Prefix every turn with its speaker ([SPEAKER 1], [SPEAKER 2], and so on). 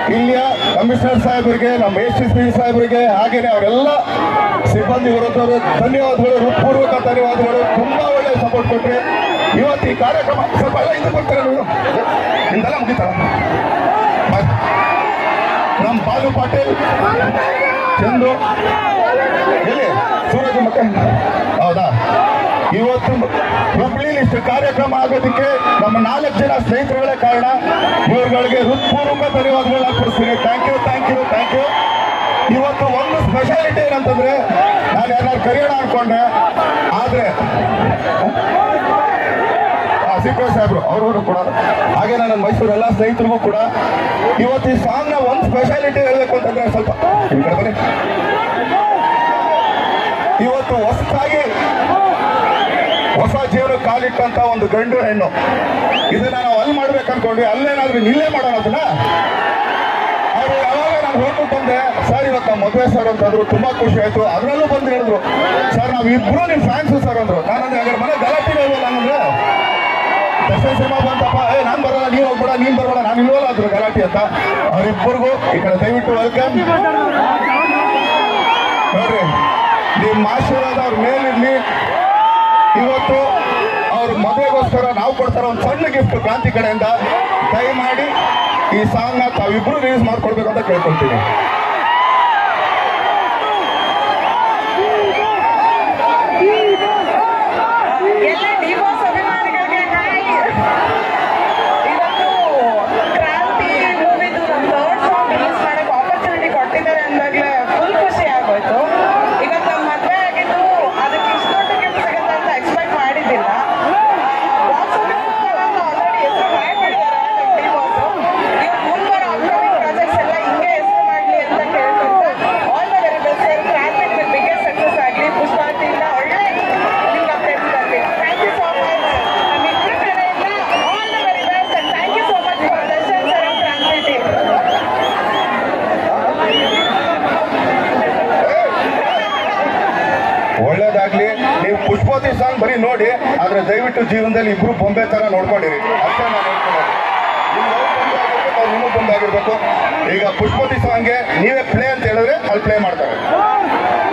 [SPEAKER 1] ಇಲ್ಲಿಯ ಕಮಿಷನರ್ ಸಾಹೇಬರಿಗೆ ನಮ್ಮ ಎಸ್ ಎಸ್ ಪಿ ಸಾಹೇಬರಿಗೆ ಹಾಗೇನೆ ಅವರೆಲ್ಲ ಸಿಬ್ಬಂದಿ ವರ್ಗದವರು ಧನ್ಯವಾದಗಳು ಹೃತ್ಪೂರ್ವಕ ಧನ್ಯವಾದಗಳು ತುಂಬಾ ಒಳ್ಳೆ ಸಪೋರ್ಟ್ ಕೊಟ್ರಿ ಇವತ್ತು ಈ ಕಾರ್ಯಕ್ರಮ ಸ್ವಲ್ಪ ಎಲ್ಲ ಹಿಂದೆ ಬರ್ತಾರೆ ನೀವು ನಿಮ್ದೆಲ್ಲ ಮುಗಿತಾರ ನಮ್ಮ ಬಾಲು ಪಾಟೀಲ್ ಚಂದು ಎಲ್ಲಿ ಸೂರಜ್ ಮಕ್ಕ ಹೌದಾ ಇವತ್ತು ಹುಬ್ಳಿಲಿ ಇಷ್ಟು ಕಾರ್ಯಕ್ರಮ ಆಗೋದಕ್ಕೆ ನಮ್ಮ ನಾಲ್ಕು ಜನ ಸ್ನೇಹಿತರುಗಳೇ ಕಾರಣ ಇವ್ರುಗಳಿಗೆ ಹೃತ್ಪೂರ್ವಕ ಧನ್ಯವಾದಗಳನ್ನ ಕೊಡ್ತೀನಿ thank you thank you thank you ಇವತ್ತು ಒಂದು ಸ್ಪೆಷಾಲಿಟಿ ಏನಂತಂದ್ರೆ ನಾನು ಯಾರು ಕರೆಯೋಣ ಅನ್ಕೊಂಡೆ ಆದ್ರೆ ಸಿದ್ದೇಶ್ ಸಾಹೇಬ್ರು ಅವರು ಕೂಡ ಹಾಗೆ ನನ್ನ ಮೈಸೂರು ಎಲ್ಲ ಸ್ನೇಹಿತರಿಗೂ ಕೂಡ ಇವತ್ತು ಈ ಸಾಂಗ್ ನ ಒಂದು ಸ್ಪೆಷಾಲಿಟಿ ಹೇಳ್ಬೇಕು ಅಂತಂದ್ರೆ ಸ್ವಲ್ಪ ಈ ಕಡೆ ಬನ್ನಿ. ಇವತ್ತು ಹೊಸದಾಗಿ ಹೊಸ ಜೀವನ ಕಾಲಿಟ್ಟಂತ ಒಂದು ಗಂಡು ಹೆಣ್ಣು ಇದನ್ನ ನಾವು ಅಲ್ಲಿ ಮಾಡ್ಬೇಕು ಅನ್ಕೊಂಡ್ವಿ ಅಲ್ಲೇನಾದ್ರೂ ಇಲ್ಲೇ ಮಾಡೋಣ ಅದನ್ನ ಅವರು ಯಾವಾಗ ನಾನು ಹೋಗ್ಬಿಟ್ಟು ಬಂದೆ ಸರ್ ಇವತ್ತು ನಮ್ಮ ಮದುವೆ ಸರ್ ಅಂತಂದ್ರು ತುಂಬಾ ಖುಷಿ ಆಯ್ತು ಅದ್ರಲ್ಲೂ ಬಂದು ಹೇಳಿದ್ರು ಸರ್ ನಾವ್ ಇಬ್ರು ನಿಮ್ ಫ್ಯಾನ್ಸ್ ಸರ್ ಅಂದ್ರು ನಾನು ಹಾಗಾದ್ರೆ ಮನೆ ಗಲಾಟೆ ಇಲ್ವಲ್ಲ ಅಂದ್ರೆ ದರ್ಶನ್ ಸಿನಿಮಾ ಬಂತಪ್ಪ ಏ ನಾನ್ ಬರಲ್ಲ ನೀನ್ ಹೋಗ್ಬೇಡ ನೀನ್ ಬರಬೇಡ ನಾನು ಇಲ್ವಲ್ಲ ಅದ್ರ ಗಲಾಟೆ ಅಂತ ಅವ್ರಿಬ್ಬರಿಗೂ ಈ ಕಡೆ ದಯವಿಟ್ಟು ವೆಲ್ಕಮ್ ನೋಡ್ರಿ ನಿಮ್ಮ ಆಶೀರ್ವಾದ ಅವ್ರ ಮೇಲಿರ್ಲಿ ಇವತ್ತು ಅವ್ರ ಮದುವೆಗೋಸ್ಕರ ನಾವು ಕೊಡ್ತಾರ ಒಂದು ಸಣ್ಣ ಗಿಫ್ಟ್ ಕ್ರಾಂತಿ ಕಡೆಯಿಂದ ದಯಮಾಡಿ ಈ ಸಾಂಗ್ ನ ತಾವಿಬ್ರು ರಿಲೀಸ್ ಮಾಡ್ಕೊಡ್ಬೇಕು ಅಂತ ಕೇಳ್ಕೊಳ್ತೀನಿ
[SPEAKER 2] ಎಲ್ಲ ಡಿವೋರ್ಸ್ ಅಭಿಮಾನಿಗಳಿಗೆ ಹಾಯ್ ಇವತ್ತು ಕ್ರಾಂತಿ ಮೂವಿದು ನಮ್ಮ ಥರ್ಡ್ ಸಾಂಗ್ ರಿಲೀಸ್ ಮಾಡಕ್ಕೆ ಆಪರ್ಚುನಿಟಿ ಕೊಟ್ಟಿದ್ದಾರೆ ಅಂದಾಗಲೇ ಫುಲ್ ಖುಷಿ ಆಗೋಯ್ತು ಇವತ್ತು ನಮ್ಮ ಮದುವೆ ಆಗಿದ್ದು ಅದಕ್ಕೆ ಇಷ್ಟೊಂದು ಗಿಫ್ಟ್ ಸಿಗುತ್ತೆ ಅಂತ ಎಕ್ಸ್ಪೆಕ್ಟ್ ಮಾಡಿದ್ದಿಲ್ಲ ಬಾಕ್ಸ್ ಆಲ್ರೆಡಿ ಹೆಸರು ಮಾಡಿಬಿಟ್ಟಿದ್ದಾರೆ ನಮ್ಮ ಡಿವೋರ್ಸು ಇವ್ರು ಮುಂದೆ ಅಪ್ಕಮಿಂಗ್ ಪ್ರಾಜೆಕ್ಟ್ಸ್ ಎಲ್ಲ ಹಿಂಗೆ ಹೆಸರು ಮಾಡಲಿ ಅಂತ ಕೇಳ್ಕೊಳ್ತಾ all the very best sir Kranti biggest success ಆಗಲಿ ಪುಷ್ಪಾತಿಯಿಂದ ಒಳ್ಳೆ ನಿಮ್ಗೆ ಅಪ್ಡೇಟ್ ತರಲಿ ಥ್ಯಾಂಕ್ ಯು ಸೋ ಮಚ್ ನಮ್ಮ ಇಬ್ಬರ ಕಡೆಯಿಂದ all the very best and thank you so much for Darshan sir and Kranti team
[SPEAKER 1] ಒಳ್ಳೇದಾಗ್ಲಿ ನೀವು ಪುಷ್ಪವತಿ ಸಾಂಗ್ ಬರೀ ನೋಡಿ ಆದ್ರೆ ದಯವಿಟ್ಟು ಜೀವನದಲ್ಲಿ ಇಬ್ರು ಬೊಂಬೆ ತರ ನೋಡ್ಕೊಂಡಿರಿ ಅಷ್ಟೇ ನಾನು ಹೇಳ್ಕೊಳ್ಳೋದು. ನಿಮ್ love ಬೊಂಬೆ ಆಗಿರ್ಬೇಕು, ಅವ್ರ ನಿಮಗ್ ಬೊಂಬೆ ಆಗಿರ್ಬೇಕು ಈಗ ಪುಷ್ಪವತಿ ಸಾಂಗ್ಗೆ ನೀವೇ ಪ್ಲೇ ಅಂತ ಹೇಳಿದ್ರೆ ಅಲ್ಲಿ ಪ್ಲೇ ಮಾಡ್ತಾರೆ